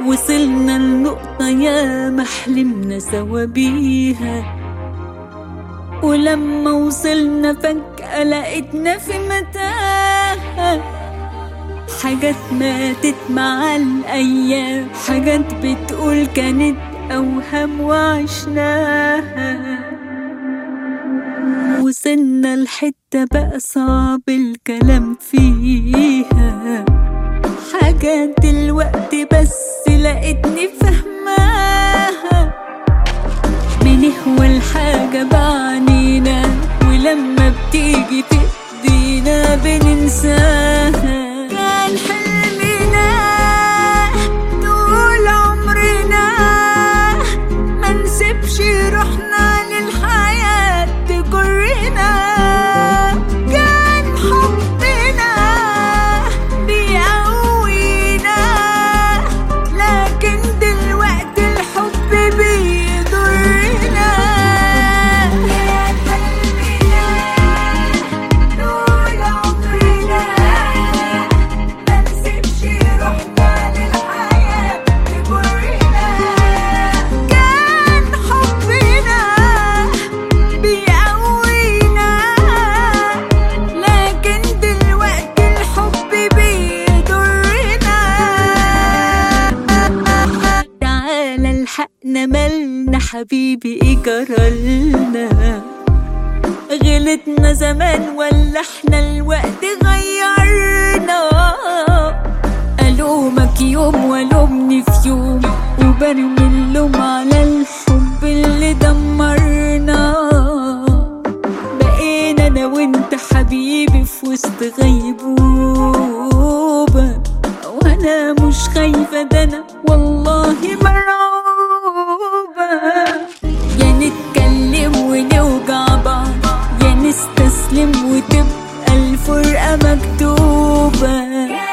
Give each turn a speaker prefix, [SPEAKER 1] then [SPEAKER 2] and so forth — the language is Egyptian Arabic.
[SPEAKER 1] وصلنا لنقطة يا محلمنا سوا بيها ولما وصلنا فجأة لقيتنا في متاهة حاجات ماتت مع الأيام حاجات بتقول كانت أوهام وعشناها وصلنا لحتة بقى صعب الكلام فيها حاجات دلوقتي بس لقيتني فهماها بنهوى الحاجة بعنينا ولما بتيجي في ايدينا بننساها كان حلمنا طول عمرنا ما نسيبش روحنا للحياة تجرنا كان حبنا بيقوينا لكن دلوقتي الحب بيضرنا كان حلمنا طول عمرنا ما نسيبش روحنا للحياة تجرنا كان حبنا بيقوينا لكن دلوقتي الحب بيضرنا تعالى الحقنا مالنا حبيبي ايه جرالنا غلطنا زمان ولا احنا الوقت غيرنا ألومك يوم ولومني في يوم وبرمي اللوم على الحب اللي دمرنا بقينا انا وانت حبيبي في وسط غيبوبة وانا مش خايفة ده انا والله مرعوبة يا نتكلم ونوجع بعض يا نستسلم وتبقى الفرقة مكتوبة